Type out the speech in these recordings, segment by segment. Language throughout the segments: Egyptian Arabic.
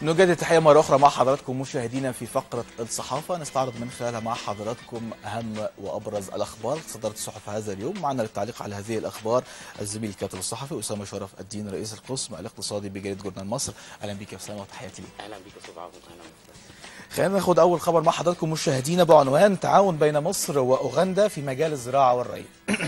نجدد تحية مرة أخرى مع حضراتكم مشاهدينا في فقرة الصحافة نستعرض من خلالها مع حضراتكم أهم وأبرز الأخبار صدرت صحف هذا اليوم معنا للتعليق على هذه الأخبار الزميل الكاتب الصحفي أسامة شرف الدين رئيس القسم الاقتصادي بجريدة جورنال مصر أهلا بك يا أسامة وتحياتي ليك اهلا بيك يا استاذ عاطف اهلا بك خلينا ناخد أول خبر مع حضراتكم مشاهدينا بعنوان تعاون بين مصر وأوغندا في مجال الزراعة والري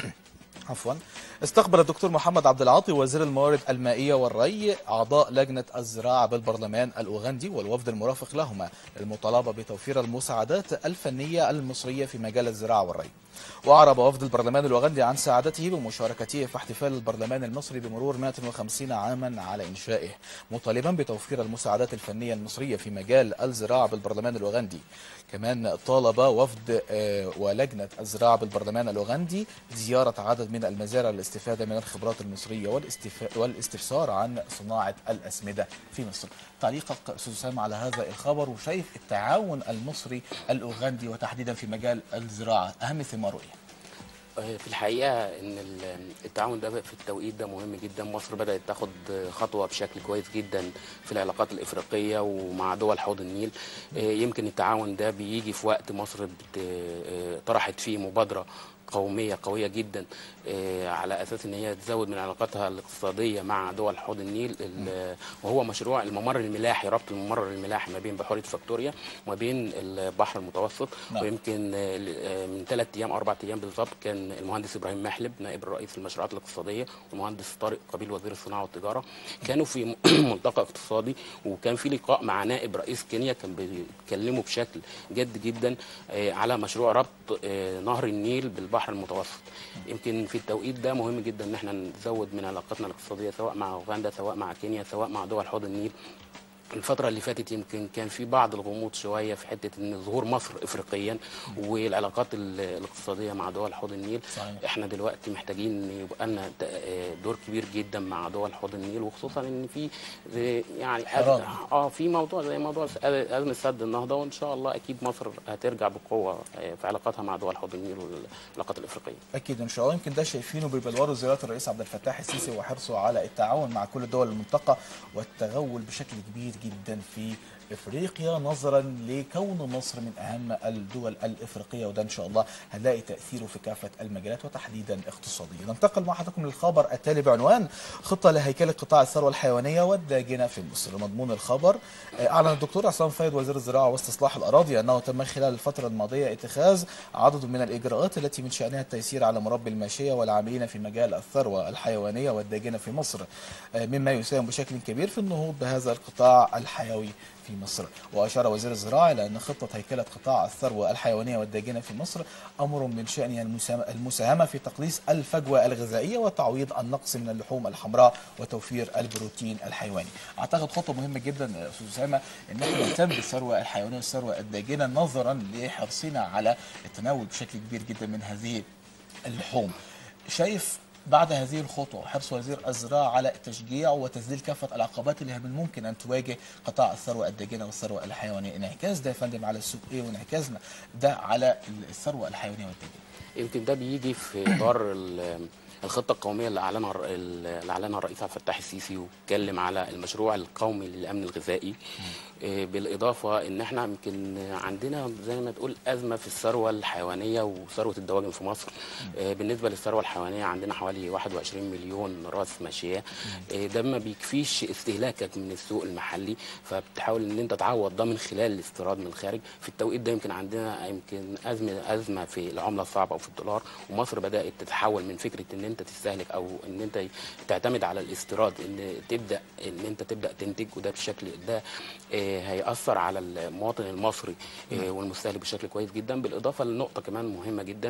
عفوا استقبل الدكتور محمد عبد العاطي وزير الموارد المائية والري أعضاء لجنة الزراعة بالبرلمان الأوغندي والوفد المرافق لهما للمطالبة بتوفير المساعدات الفنية المصرية في مجال الزراعة والري وأعرب وفد البرلمان الأوغندي عن سعادته بمشاركته في احتفال البرلمان المصري بمرور 150 عاما على إنشائه مطالبا بتوفير المساعدات الفنية المصرية في مجال الزراعة بالبرلمان الأوغندي كمان طالب وفد آه، ولجنة الزراعة بالبرلمان الأوغندي زيارة عدد من المزارع للاستفادة من الخبرات المصرية والاستف... والاستفسار عن صناعة الأسمدة في مصر تعليقك أستاذ أسامة على هذا الخبر وشايف التعاون المصري الأوغندي وتحديدا في مجال الزراعة أهم ثماره إيه؟ آه، في الحقيقه ان ال- التعاون ده في التوقيت ده مهم جدا مصر بدات تاخد خطوه بشكل كويس جدا في العلاقات الافريقيه ومع دول حوض النيل آه، يمكن التعاون ده بيجي في وقت مصر بت- آه، طرحت فيه مبادره قوميه قويه جدا آه، على اساس ان هي تزود من علاقاتها الاقتصاديه مع دول حوض النيل ال- وهو مشروع الممر الملاحي ربط الممر الملاحي ما بين بحيره فاكتوريا وما بين البحر المتوسط نعم. ويمكن آه، آه، من ثلاث ايام اربع ايام بالظبط كان المهندس ابراهيم محلب نائب الرئيس للمشروعات الاقتصاديه والمهندس طارق قبيل وزير الصناعه والتجاره كانوا في ملتقى اقتصادي وكان في لقاء مع نائب رئيس كينيا كان بيتكلموا بشكل جد جدا آه، على مشروع ربط آه، نهر النيل بالبحر المتوسط يمكن في التوقيت ده مهم جدا ان احنا نزود من علاقاتنا الاقتصاديه سواء مع اوغندا سواء مع كينيا سواء مع دول حوض النيل الفترة اللي فاتت يمكن كان في بعض الغموض شوية في حتة ان ظهور مصر افريقيا والعلاقات ال- الاقتصادية مع دول حوض النيل صحيح. احنا دلوقتي محتاجين يبقى لنا ت- آه، دور كبير جدا مع دول حوض النيل وخصوصا ان في زي- يعني حرام. اه في موضوع زي موضوع س- ازمة سد النهضة وان شاء الله اكيد مصر هترجع بقوة آه، في علاقاتها مع دول حوض النيل والعلاقات الافريقية أكيد إن شاء الله يمكن ده شايفينه ببلوره زيارة الرئيس عبد الفتاح السيسي وحرصه على التعاون مع كل دول المنطقة والتغول بشكل كبير جدا في افريقيا نظرا لكون مصر من اهم الدول الافريقيه وده ان شاء الله هنلاقي تاثيره في كافه المجالات وتحديدا اقتصاديا. ننتقل مع حضراتكم للخبر التالي بعنوان خطه لهيكله قطاع الثروه الحيوانيه والداجنه في مصر. مضمون الخبر آه، اعلن الدكتور عصام فايد وزير الزراعه واستصلاح الاراضي انه تم خلال الفتره الماضيه اتخاذ عدد من الاجراءات التي من شانها التيسير على مربي الماشيه والعاملين في مجال الثروه الحيوانيه والداجنه في مصر آه، مما يساهم بشكل كبير في النهوض بهذا القطاع الحيوي في مصر وأشار وزير الزراعة إلى أن خطة هيكلة قطاع الثروة الحيوانية والداجنة في مصر أمر من شأنها المساهم- المساهمة في تقليص الفجوة الغذائية وتعويض النقص من اللحوم الحمراء وتوفير البروتين الحيواني أعتقد خطوة مهمة جدا يا أستاذ أسامة إن احنا نهتم بالثروة الحيوانية والثروة الداجنة نظرا لحرصنا على التناول بشكل كبير جدا من هذه اللحوم شايف بعد هذه الخطوة حرص وزير الزراعة على تشجيع وتذليل كافة العقبات اللي من الممكن أن تواجه قطاع الثروة الداجنة والثروة الحيوانية انعكاس ده يا فندم على السوق إيه وانعكاس ده على الثروة الحيوانية والداجنة يمكن ده بيجي في اطار ال- الخطه القوميه اللي اعلنها الر- اللي اعلنها الرئيس عبد الفتاح السيسي واتكلم على المشروع القومي للامن الغذائي آه، بالاضافه ان احنا يمكن عندنا زي ما تقول ازمه في الثروه الحيوانيه وثروه الدواجن في مصر آه، بالنسبه للثروه الحيوانيه عندنا حوالي 21 مليون راس ماشيه آه، ده ما بيكفيش استهلاكك من السوق المحلي فبتحاول ان انت تعوض ده من خلال الاستيراد من الخارج في التوقيت ده يمكن عندنا يمكن ازمه ازمه في العمله الصعبه وفي الدولار ومصر بدات تتحول من فكره ان انت تستهلك او ان انت تعتمد على الاستيراد ان تبدا ان انت تبدا تنتج وده بالشكل ده آه، هياثر على المواطن المصري آه، والمستهلك بشكل كويس جدا بالاضافه لنقطه كمان مهمه جدا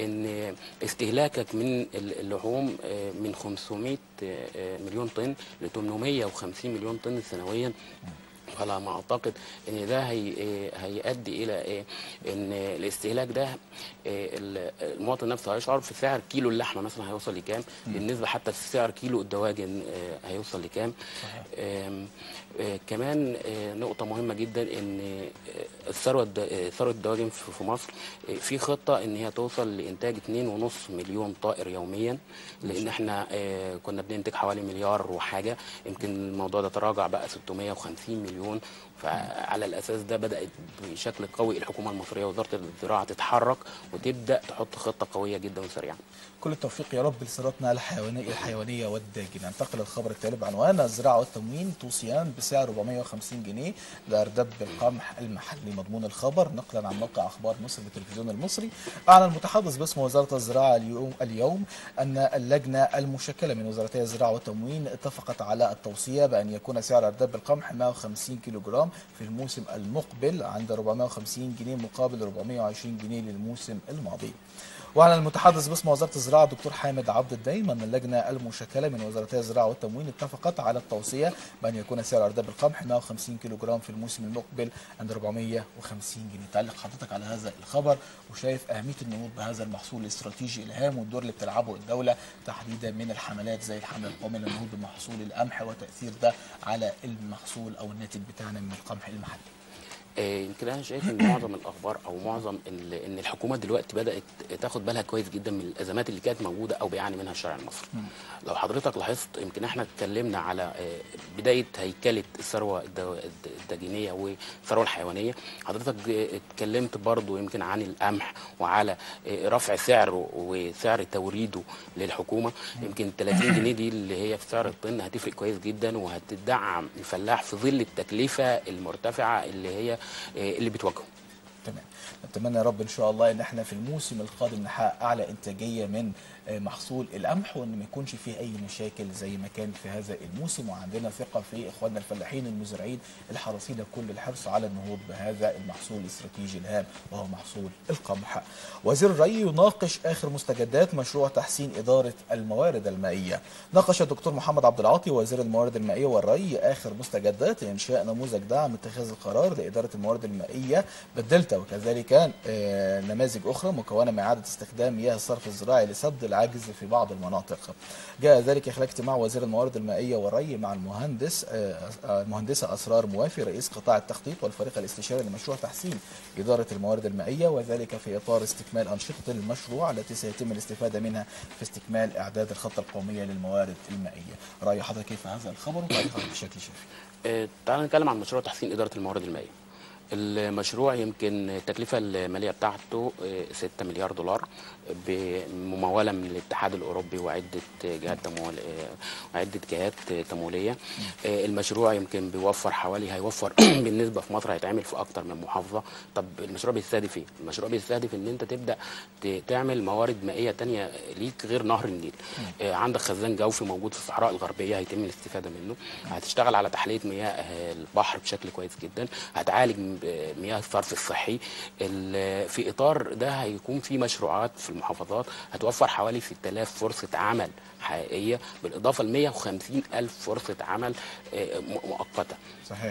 ان استهلاكك من اللحوم آه، من 500 آه، مليون طن ل 850 مليون طن سنويا على ما اعتقد ان ده هي هيؤدي الى ايه ان الاستهلاك ده إيه، ال- المواطن نفسه هيشعر في سعر كيلو اللحمه مثلا هيوصل لكام بالنسبه حتى في سعر كيلو الدواجن آه، هيوصل لكام آم، آه، كمان آه، نقطه مهمه جدا ان آه، الثروه الد- آه، ثروه الدواجن في في مصر آه، في خطه ان هي توصل لانتاج 2.5 مليون طائر يوميا لان احنا آه، كنا بننتج حوالي مليار وحاجه يمكن الموضوع ده تراجع بقى 650 مليون مليون فعلى الاساس ده بدات بشكل قوي الحكومه المصريه ووزاره الزراعه تتحرك وتبدا تحط خطه قويه جدا وسريعه كل التوفيق يا رب لصناعتنا الحيوانيه الحيوانيه والداجنه ننتقل للخبر التالي بعنوان الزراعه والتموين توصيان بسعر 450 جنيه لاردب القمح المحلي مضمون الخبر نقلا عن موقع اخبار مصر بالتلفزيون المصري اعلن المتحدث باسم وزاره الزراعه اليوم اليوم ان اللجنه المشكله من وزارتي الزراعه والتموين اتفقت على التوصيه بان يكون سعر اردب القمح 150 كيلو جرام في الموسم المقبل عند 450 جنيه مقابل 420 جنيه للموسم الماضي واعلن المتحدث باسم وزاره الزراعه الدكتور حامد عبد الدايم ان اللجنه المشكله من وزارتي الزراعه والتموين اتفقت على التوصيه بان يكون سعر ارداب القمح 150 كيلو جرام في الموسم المقبل عند 450 جنيه تعلق حضرتك على هذا الخبر وشايف اهميه النهوض بهذا المحصول الاستراتيجي الهام والدور اللي بتلعبه الدوله تحديدا من الحملات زي الحمله القوميه للنهوض بمحصول القمح وتاثير ده على المحصول او الناتج بتاعنا من القمح المحلي آه، يمكن انا شايف ان معظم الاخبار او معظم ال- ان الحكومه دلوقتي بدات تاخد بالها كويس جدا من الازمات اللي كانت موجوده او بيعاني منها الشارع المصري. لو حضرتك لاحظت يمكن احنا اتكلمنا على آه، بدايه هيكله الثروه الدو- الد- الداجينيه والثروه الحيوانيه، حضرتك آه، اتكلمت برضو يمكن عن القمح وعلى آه، رفع سعره وسعر توريده للحكومه، يمكن 30 جنيه دي اللي هي في سعر الطن هتفرق كويس جدا وهتدعم الفلاح في ظل التكلفه المرتفعه اللي هي آه، اللي بتواجهه. تمام نتمنى يا رب ان شاء الله ان احنا في الموسم القادم نحقق اعلى انتاجيه من آه، محصول القمح وان ما يكونش فيه اي مشاكل زي ما كان في هذا الموسم وعندنا ثقه في اخواننا الفلاحين المزارعين الحريصين كل الحرص على النهوض بهذا المحصول الاستراتيجي الهام وهو محصول القمح. وزير الري يناقش اخر مستجدات مشروع تحسين اداره الموارد المائيه. ناقش الدكتور محمد عبد العاطي وزير الموارد المائيه والري اخر مستجدات انشاء نموذج دعم اتخاذ القرار لاداره الموارد المائيه بالدلتا وكذلك آه، نماذج اخرى مكونه من اعاده استخدام مياه الصرف الزراعي لسد العجز في بعض المناطق. جاء ذلك خلال اجتماع وزير الموارد المائيه والري مع المهندس آه، آه، المهندسه اسرار موافي رئيس قطاع التخطيط والفريق الاستشاري لمشروع تحسين اداره الموارد المائيه وذلك في اطار استكمال انشطه المشروع التي سيتم الاستفاده منها في استكمال اعداد الخطه القوميه للموارد المائيه. راي حضرتك كيف هذا الخبر وتعليقك بشكل شافي. آه، تعال نتكلم عن مشروع تحسين إدارة الموارد المائية المشروع يمكن التكلفة المالية بتاعته آه، 6 مليار دولار بممولة من الاتحاد الأوروبي وعدة جهات تمويل آه، وعدة جهات تمويلية آه، المشروع يمكن بيوفر حوالي هيوفر بالنسبة في مصر هيتعمل في أكتر من محافظة طب المشروع بيستهدف إيه؟ المشروع بيستهدف إن أنت تبدأ ت- تعمل موارد مائية تانية ليك غير نهر النيل آه، عندك خزان جوفي موجود في الصحراء الغربية هيتم الاستفادة منه هتشتغل على تحلية مياه آه، البحر بشكل كويس جدا هتعالج م- آه، مياه الصرف الصحي ال- في إطار ده هيكون في مشروعات في المحافظات هتوفر حوالي 6000 فرصة عمل حقيقية بالإضافة ل 150 ألف فرصة عمل آه، م- مؤقتة صحيح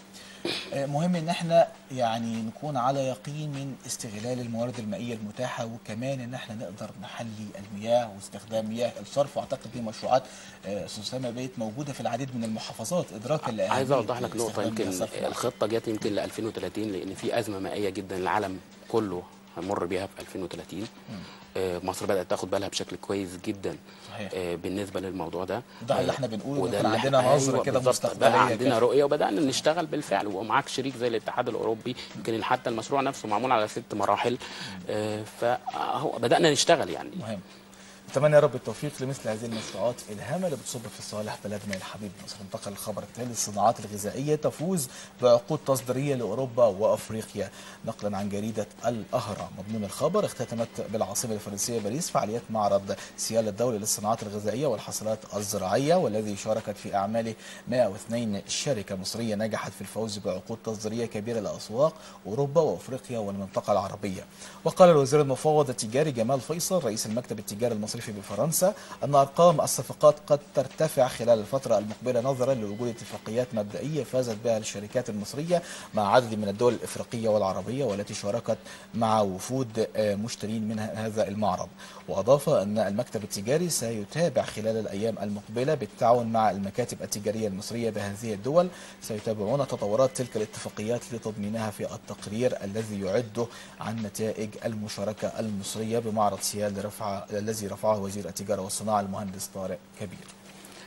آه، مهم ان احنا يعني نكون على يقين من استغلال الموارد المائيه المتاحه وكمان ان احنا نقدر نحلي المياه واستخدام مياه الصرف واعتقد دي مشروعات آه، استاذ اسامه بقت موجوده في العديد من المحافظات ادراكا لاهميه عايز اوضح لك نقطه استخدام مياه يمكن الصرف العام. الخطه جت يمكن ل 2030 لان في ازمه مائيه جدا العالم كله هنمر بيها في 2030 آه، مصر بدات تاخد بالها بشكل كويس جدا صحيح. آه، بالنسبه للموضوع ده ده اللي آه، احنا بنقوله وده كان اللي عندنا إحنا- نظرة أيوة كده بالظبط. مستقبلية بقى عندنا كده. رؤيه وبدانا نشتغل بالفعل ومعاك شريك زي الاتحاد الاوروبي يمكن حتى المشروع نفسه معمول على ست مراحل آه، فهو بدانا نشتغل يعني مهم اتمنى يا رب التوفيق لمثل هذه المشروعات الهامه اللي بتصب في صالح بلدنا الحبيب مصر انتقل الخبر التالي الصناعات الغذائيه تفوز بعقود تصديريه لاوروبا وافريقيا نقلا عن جريده الاهرام مضمون الخبر اختتمت بالعاصمه الفرنسيه باريس فعاليات معرض سيال الدولي للصناعات الغذائيه والحصلات الزراعيه والذي شاركت في اعماله 102 شركه مصريه نجحت في الفوز بعقود تصديريه كبيره لاسواق اوروبا وافريقيا والمنطقه العربيه وقال الوزير المفوض التجاري جمال فيصل رئيس المكتب التجاري المصرفي بفرنسا ان ارقام الصفقات قد ترتفع خلال الفتره المقبله نظرا لوجود اتفاقيات مبدئيه فازت بها الشركات المصريه مع عدد من الدول الافريقيه والعربيه والتي شاركت مع وفود آه، مشترين من هذا المعرض واضاف ان المكتب التجاري سيتابع خلال الايام المقبله بالتعاون مع المكاتب التجاريه المصريه بهذه الدول سيتابعون تطورات تلك الاتفاقيات لتضمينها في التقرير الذي يعد عن نتائج المشاركه المصريه بمعرض سيال رفع الذي رفعه وزير التجاره والصناعه المهندس طارق كبير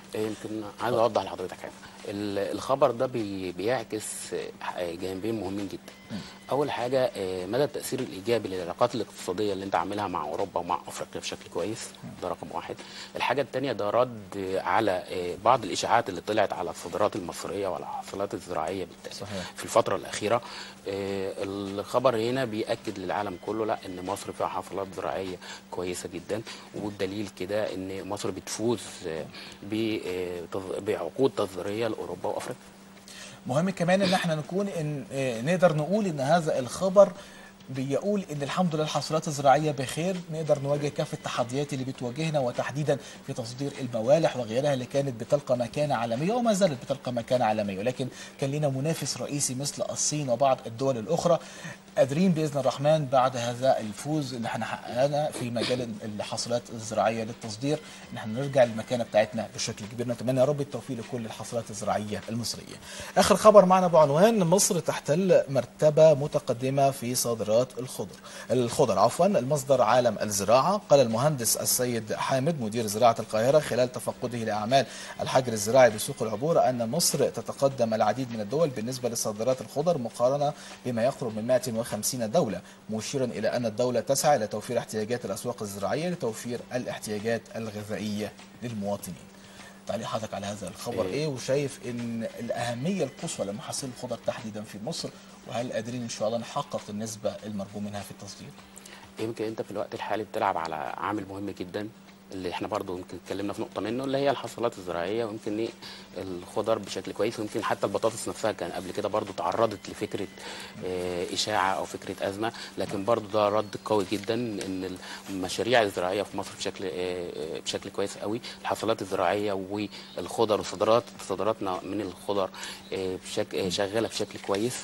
يمكن عايز اوضح لحضرتك حاجه ال- الخبر ده بي- بيعكس آه، جانبين مهمين جدا اول حاجه آه، مدى التاثير الايجابي للعلاقات الاقتصاديه اللي انت عاملها مع اوروبا ومع افريقيا بشكل كويس ده رقم واحد الحاجه الثانيه ده رد على آه، بعض الاشاعات اللي طلعت على الصادرات المصريه وعلى الحاصلات الزراعيه بالتالي صحيح. في الفتره الاخيره آه، الخبر هنا بياكد للعالم كله لا ان مصر فيها حصلات زراعيه كويسه جدا والدليل كده ان مصر بتفوز آه، ب- آه، تظ- بعقود تصديريه لاوروبا وافريقيا مهم كمان ان احنا نكون ان آه، نقدر نقول ان هذا الخبر بيقول ان الحمد لله الحاصلات الزراعيه بخير نقدر نواجه كافه التحديات اللي بتواجهنا وتحديدا في تصدير الموالح وغيرها اللي كانت بتلقى مكانه عالميه وما زالت بتلقى مكانه عالميه ولكن كان لنا منافس رئيسي مثل الصين وبعض الدول الاخرى قادرين باذن الرحمن بعد هذا الفوز اللي احنا حققناه في مجال الحاصلات الزراعيه للتصدير ان احنا نرجع للمكانه بتاعتنا بشكل كبير نتمنى يا رب التوفيق لكل الحاصلات الزراعيه المصريه. اخر خبر معنا بعنوان مصر تحتل مرتبه متقدمه في صادرات الخضر. الخضر عفوا المصدر عالم الزراعه قال المهندس السيد حامد مدير زراعه القاهره خلال تفقده لاعمال الحجر الزراعي بسوق العبور ان مصر تتقدم العديد من الدول بالنسبه لصادرات الخضر مقارنه بما يقرب من 150 دوله مشيرا الى ان الدوله تسعى الى توفير احتياجات الاسواق الزراعيه لتوفير الاحتياجات الغذائيه للمواطنين. تعليق حضرتك على هذا الخبر إيه. ايه وشايف ان الاهميه القصوى لمحاصيل الخضر تحديدا في مصر وهل قادرين ان شاء الله نحقق النسبه المرجو منها في التصدير؟ يمكن انت في الوقت الحالي بتلعب على عامل مهم جدا اللي احنا برضو يمكن اتكلمنا في نقطه منه اللي هي الحصولات الزراعيه ويمكن ايه الخضر بشكل كويس ويمكن حتى البطاطس نفسها كان قبل كده برضو تعرضت لفكره اه اشاعه او فكره ازمه لكن برضو ده رد قوي جدا ان المشاريع الزراعيه في مصر بشكل اه بشكل كويس قوي الحصولات الزراعيه والخضر وصادرات صادراتنا من الخضر اه بشكل اه شغاله بشكل كويس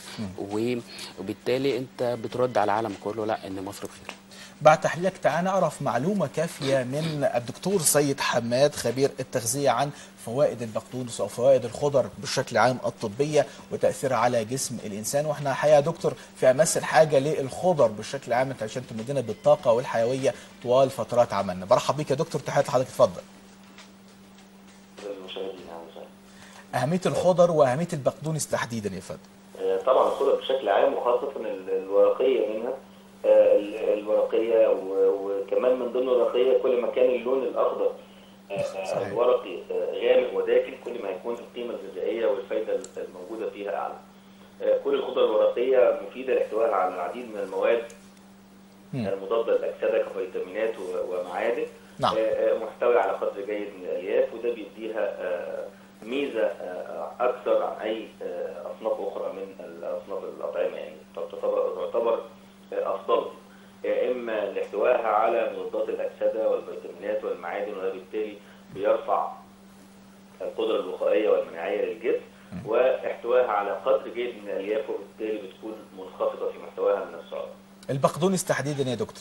وبالتالي انت بترد على العالم كله لا ان مصر بخير بعد تحليلك تعال نعرف معلومة كافية من الدكتور سيد حماد خبير التغذية عن فوائد البقدونس أو فوائد الخضر بشكل عام الطبية وتأثيرها على جسم الإنسان وإحنا حقيقة يا دكتور في أمس الحاجة للخضر بشكل عام أنت عشان تمدنا بالطاقة والحيوية طوال فترات عملنا برحب بيك يا دكتور تحياتي لحضرتك اتفضل المشاهدين أهلا وسهلا. أهمية الخضر وأهمية البقدونس تحديدا يا فندم آه، طبعا الخضر بشكل عام وخاصة ال- الورقية منها آه، ال- الورقية و- وكمان من ضمن الورقية كل ما كان اللون الأخضر آه، آه، صحيح. الورقي آه، غامق وداكن كل ما هيكون القيمة الغذائية والفايدة الموجودة فيها أعلى. آه، كل الخضر الورقية مفيدة لاحتوائها على العديد من المواد مم. المضادة للأكسدة كفيتامينات و- ومعادن نعم. آه، آه، محتوي على قدر جيد من الألياف وده بيديها آه، ميزة آه، أكثر عن أي آه، أصناف أخرى من الأصناف الأطعمة يعني تعتبر تعتبر آه، أفضل آه، إما لاحتوائها على مضادات الأكسدة والفيتامينات والمعادن وده بالتالي بيرفع القدرة الوقائية والمناعية للجسم واحتوائها على قدر جيد من الألياف وبالتالي بتكون منخفضة في محتواها من السعرات. البقدونس تحديدا يا دكتور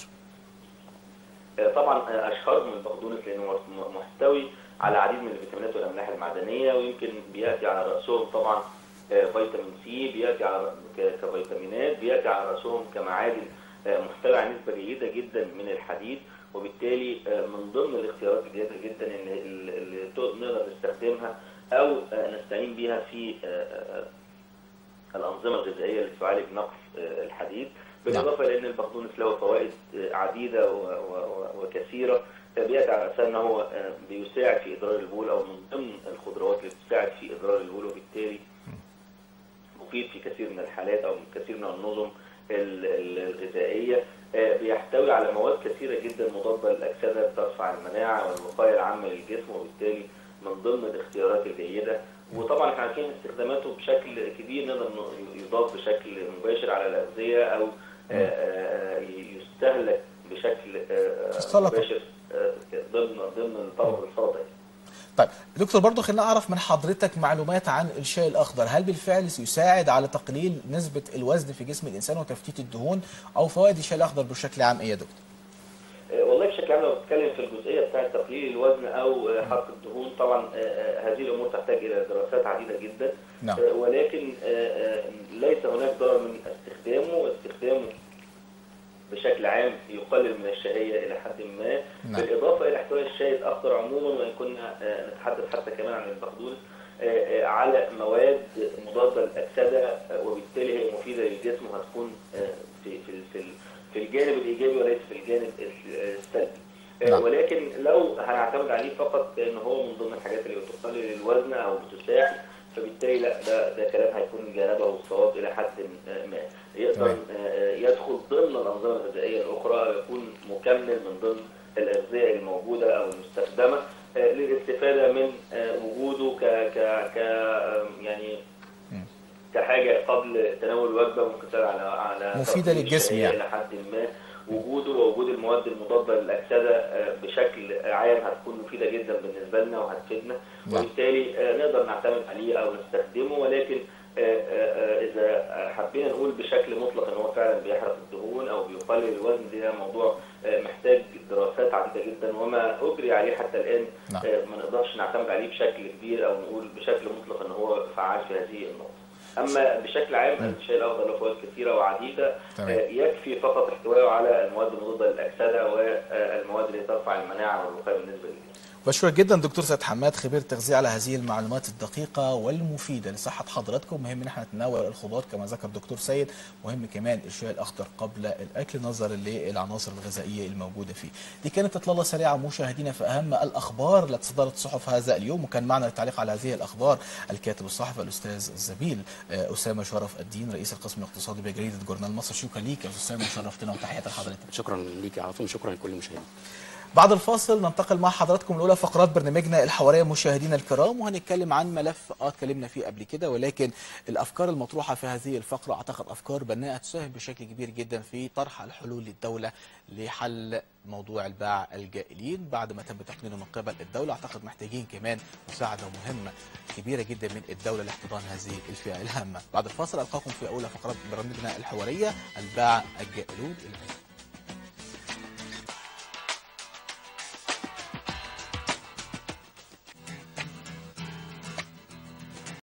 طبعا اشهرهم البقدونس لانه م- محتوي على العديد من الفيتامينات والاملاح المعدنيه ويمكن بياتي على راسهم طبعا آه، فيتامين سي بياتي على ك- كفيتامينات بياتي على راسهم كمعادن آه، محتوي على نسبه جيده جدا من الحديد وبالتالي آه، من ضمن الاختيارات الجيده جدا اللي, اللي اللي ت- نقدر نستخدمها او آه، نستعين بيها في آه، آه، الأنظمة الغذائية اللي تعالج نقص آه، الحديد بالإضافة لأن البقدونس له فوائد آه، عديدة و- و- و- وكثيرة آه، بيأتي على أساس أن هو آه، بيساعد في إدرار البول أو من ضمن الخضروات اللي بتساعد في إدرار البول وبالتالي مفيد في كثير من الحالات أو من كثير من النظم ال- ال- الغذائية آه، بيحتوي على مواد كثيرة جدا مضادة للأكسدة بترفع المناعة والوقاية العامة للجسم وبالتالي من ضمن الاختيارات الجيدة وطبعا احنا عارفين استخداماته بشكل كبير نقدر ن- يضاف بشكل مباشر على الأغذية أو آه، آه، يستهلك بشكل آه، السلطة. مباشر آه، ضمن ضمن طبق السلطة يعني. طيب دكتور برضو خلينا اعرف من حضرتك معلومات عن الشاي الاخضر هل بالفعل يساعد على تقليل نسبه الوزن في جسم الانسان وتفتيت الدهون او فوائد الشاي الاخضر بشكل عام ايه يا دكتور آه، والله بشكل عام لو بتتكلم في الجزئيه بتاعه تقليل الوزن او آه، حرق الدهون طبعا آه، آه، هذه الامور تحتاج الى دراسات عديده جدا نعم. آه، ولكن آه، آه، ليس هناك ضرر من استخدامه واستخدامه بشكل عام يقلل من الشهيه الى حد ما نعم. بالاضافه الى احتواء الشاي الاخضر عموما وان كنا آه، نتحدث حتى كمان عن البقدونس آه، آه، على مواد مضاده للاكسده آه، وبالتالي هي مفيده للجسم وهتكون آه، في في في في الجانب الايجابي وليس في الجانب السلبي آه، نعم. ولكن لو هنعتمد عليه فقط ان هو من ضمن الحاجات اللي بتقلل الوزن او بتساعد فبالتالي لا ده ده كلام هيكون جانبه الصواب الى حد ما يقدر تمام. آه، يدخل ضمن الانظمه الغذائيه الاخرى او يكون مكمل من ضمن الاغذيه الموجوده او المستخدمه آه، للاستفاده من آه، وجوده ك ك ك آم، يعني مم. كحاجه قبل تناول الوجبه ممكن تساعد على على مفيدة تقليل للجسم الشهية يعني. الى حد ما وجوده ووجود المواد المضاده للاكسده آه، بشكل عام هتكون مفيده جدا بالنسبه لنا وهتفيدنا نعم. وبالتالي آه، نقدر نعتمد عليه او نستخدمه ولكن آه، آه، آه، اذا حبينا نقول بشكل مطلق ان هو فعلا بيحرق الدهون او بيقلل الوزن ده موضوع آه، محتاج دراسات عديده جدا وما اجري عليه حتى الان نعم. آه، ما نقدرش نعتمد عليه بشكل كبير او نقول بشكل مطلق ان هو فعال في هذه النقطه. اما بشكل عام الشاي الاخضر له فوائد كثيره وعديده تمام. آه، يكفي فقط احتوائه على المواد المضاده للاكسده والمواد اللي ترفع المناعه والوقايه بالنسبه للجسم. بشكرك جدا دكتور سيد حماد خبير تغذية على هذه المعلومات الدقيقة والمفيدة لصحة حضراتكم مهم ان احنا نتناول الخضار كما ذكر دكتور سيد مهم كمان الشاي الاخضر قبل الاكل نظرا للعناصر الغذائية الموجودة فيه دي كانت اطلالة سريعة مشاهدينا في اهم الاخبار التي صدرت صحف هذا اليوم وكان معنا للتعليق على هذه الاخبار الكاتب الصحفي الاستاذ الزميل آه، اسامة شرف الدين رئيس القسم الاقتصادي بجريدة جورنال مصر شكرا ليك يا استاذ اسامة شرفتنا وتحياتي لحضرتك شكرا ليك يا عاصم شكرا لكل المشاهدين بعد الفاصل ننتقل مع حضراتكم لأولى فقرات برنامجنا الحوارية مشاهدينا الكرام وهنتكلم عن ملف اه اتكلمنا فيه قبل كده ولكن الأفكار المطروحة في هذه الفقرة أعتقد أفكار بناءة تساهم بشكل كبير جدا في طرح الحلول للدولة لحل موضوع الباع الجائلين بعد ما تم تقنينه من قبل الدولة أعتقد محتاجين كمان مساعدة مهمة كبيرة جدا من الدولة لاحتضان هذه الفئة الهامة بعد الفاصل ألقاكم في أولى فقرات برنامجنا الحوارية الباع الجائلون إلى